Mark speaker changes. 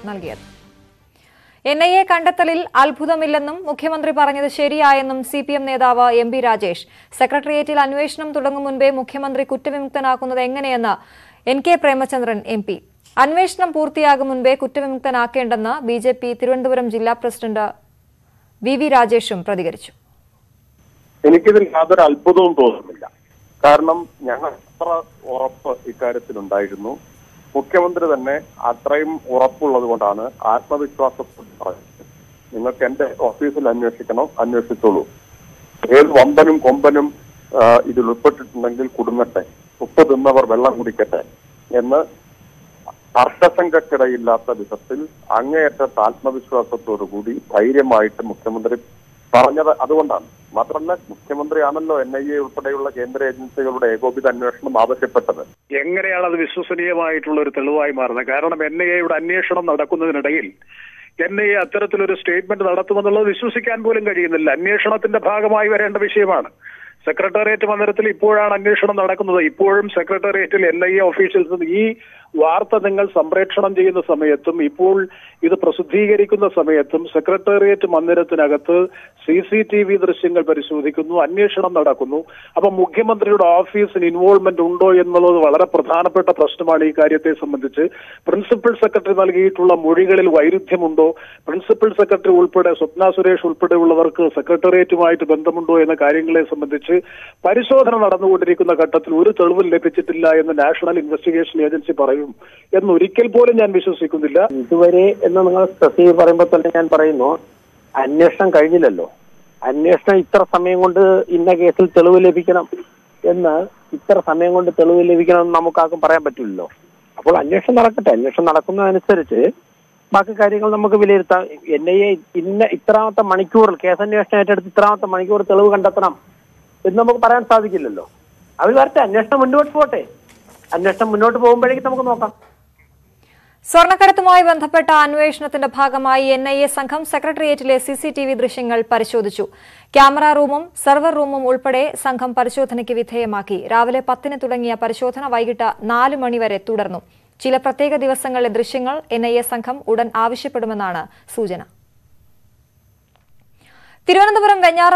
Speaker 1: നൽകിയത് N I A കണ്ടെത്തലിൽ അത്ഭുതമില്ലെന്നും മുഖ്യമന്ത്രി പറഞ്ഞത് ശരിയായെന്നും സി പി എം നേതാവ് എം പി രാജേഷ് സെക്രട്ടേറിയറ്റിൽ അന്വേഷണം തുടങ്ങും മുൻപേ മുഖ്യമന്ത്രി കുറ്റവിമുക്തനാക്കുന്നത് എങ്ങനെയെന്ന് N K Premachandran M P അന്വേഷണം പൂർത്തിയാകും മുൻപേ കുറ്റവിമുക്തനാക്കേണ്ടെന്ന് ബി ജെ പി തിരുവനന്തപുരം ജില്ലാ പ്രസിഡന്റ് വി വി രാജേഷും പ്രതികരിച്ചു
Speaker 2: എനിക്കിതിൽ യാതൊരു അത്ഭുതവും തോന്നുന്നില്ല കാരണം ഞങ്ങൾ അത്ര ഉറപ്പ് ഇക്കാര്യത്തിലുണ്ടായിരുന്നു മുഖ്യമന്ത്രി തന്നെ അത്രയും ഉറപ്പുള്ളത് കൊണ്ടാണ് ആത്മവിശ്വാസത്തോടെ പറഞ്ഞത് നിങ്ങൾക്ക് എന്റെ ഓഫീസിൽ അന്വേഷിക്കണം അന്വേഷിച്ചോളൂ ഏത് വമ്പനും കൊമ്പനും ആ, ഇതിൽ ഉൾപ്പെട്ടിട്ടുണ്ടെങ്കിൽ കുടുങ്ങട്ടെ ഉപ്പ് തിന്നവർ വെള്ളം കുടിക്കട്ടെ എന്ന് അർത്ഥശങ്കക്കിടയില്ലാത്ത വിധത്തിൽ അങ്ങേയറ്റത്തെ ആത്മവിശ്വാസത്തോടു കൂടി ധൈര്യമായിട്ട് മുഖ്യമന്ത്രി പറഞ്ഞത് അതുകൊണ്ടാണ് മാത്രമല്ല മുഖ്യമന്ത്രിയാണല്ലോ എൻ ഐ എ ഉൾപ്പെടെയുള്ള കേന്ദ്ര ഏജൻസികളുടെ ഏകോപിത അന്വേഷണം ആവശ്യപ്പെട്ടത്
Speaker 3: എങ്ങനെയാണ് അത് വിശ്വസനീയമായിട്ടുള്ള ഒരു തെളിവായി മാറുന്നത് കാരണം എൻ ഐ എയുടെ അന്വേഷണം നടക്കുന്നതിനിടയിൽ എൻ ഐ എ അത്തരത്തിലൊരു സ്റ്റേറ്റ്മെന്റ് നടത്തുമെന്നുള്ളത് വിശ്വസിക്കാൻ പോലും കഴിയുന്നില്ല അന്വേഷണത്തിന്റെ ഭാഗമായി വരേണ്ട വിഷയമാണ് സെക്രട്ടേറിയറ്റ് മന്ദിരത്തിൽ ഇപ്പോഴാണ് അന്വേഷണം നടക്കുന്നത് ഇപ്പോഴും സെക്രട്ടേറിയറ്റിൽ എൻ ഐ എ ഓഫീഷ്യൽസ് ഈ വാർത്ത നിങ്ങൾ സംപ്രേക്ഷണം ചെയ്യുന്ന സമയത്തും ഇപ്പോൾ ഇത് പ്രസിദ്ധീകരിക്കുന്ന സമയത്തും സെക്രട്ടേറിയറ്റ് മന്ദിരത്തിനകത്ത് സി സി ടി വി ദൃശ്യങ്ങൾ പരിശോധിക്കുന്നു അന്വേഷണം നടക്കുന്നു അപ്പൊ മുഖ്യമന്ത്രിയുടെ ഓഫീസിന് ഇൻവോൾവ്മെന്റ് ഉണ്ടോ എന്നുള്ളത് വളരെ പ്രധാനപ്പെട്ട പ്രശ്നമാണ് ഈ കാര്യത്തെ സംബന്ധിച്ച് പ്രിൻസിപ്പൽ സെക്രട്ടറി നൽകിയിട്ടുള്ള മൊഴികളിൽ വൈരുദ്ധ്യമുണ്ടോ പ്രിൻസിപ്പൽ സെക്രട്ടറി ഉൾപ്പെടെ സ്വപ്ന സുരേഷ് ഉൾപ്പെടെയുള്ളവർക്ക് സെക്രട്ടേറിയറ്റുമായിട്ട് ബന്ധമുണ്ടോ എന്ന കാര്യങ്ങളെ സംബന്ധിച്ച് പരിശോധന നടന്നുകൊണ്ടിരിക്കുന്ന ഘട്ടത്തിൽ ഒരു തെളിവും ലഭിച്ചിട്ടില്ല എന്ന് നാഷണൽ ഇൻവെസ്റ്റിഗേഷൻ ഏജൻസി പറയും എന്ന് ഒരിക്കൽ പോലും ഞാൻ വിശ്വസിക്കുന്നില്ല
Speaker 4: ഇതുവരെ എന്ന് നിങ്ങൾ സ്പെസിഫിക് പറയുമ്പോൾ തന്നെ ഞാൻ പറയുന്നു അന്വേഷണം കഴിഞ്ഞില്ലല്ലോ അന്വേഷണം ഇത്ര സമയം കൊണ്ട് ഇന്ന കേസിൽ തെളിവ് ലഭിക്കണം എന്ന് ഇത്ര സമയം കൊണ്ട് തെളിവ് ലഭിക്കണം എന്ന് നമുക്കാർക്കും പറയാൻ പറ്റില്ലല്ലോ അപ്പോൾ അന്വേഷണം നടക്കട്ടെ അന്വേഷണം നടക്കുന്നതനുസരിച്ച് ബാക്കി കാര്യങ്ങൾ നമുക്ക് വിലയിരുത്താം എൻ ഐ എ ഇന്ന ഇത്രാമത്തെ മണിക്കൂറിൽ കേസന്വേഷണം ഏറ്റെടുത്ത് ഇത്രാമത്തെ മണിക്കൂർ തെളിവ് കണ്ടെത്തണം എന്ന് നമുക്ക് പറയാൻ സാധിക്കില്ലല്ലോ അവർ വരട്ടെ അന്വേഷണം മുന്നോട്ട് പോട്ടെ അന്വേഷണം മുന്നോട്ട് പോകുമ്പോഴേക്കും നമുക്ക് നോക്കാം
Speaker 1: സ്വർണ്ണക്കടത്തുമായി ബന്ധപ്പെട്ട അന്വേഷണത്തിന്റെ ഭാഗമായി എൻ ഐ എ സംഘം സെക്രട്ടേറിയറ്റിലെ സി സി ടി വി ദൃശ്യങ്ങൾ പരിശോധിച്ചു ക്യാമറ റൂമും സെർവർ റൂമും ഉൾപ്പെടെ സംഘം പരിശോധനയ്ക്ക് വിധേയമാക്കി രാവിലെ പത്തിന് തുടങ്ങിയ പരിശോധന വൈകിട്ട് നാല് മണിവരെ തുടർന്നു ചില പ്രത്യേക ദിവസങ്ങളിലെ ദൃശ്യങ്ങൾ എൻ ഐ എ സംഘം ഉടൻ ആവശ്യപ്പെടുമെന്നാണ് സൂചന തിരുവനന്തപുരം വെഞ്ഞാറ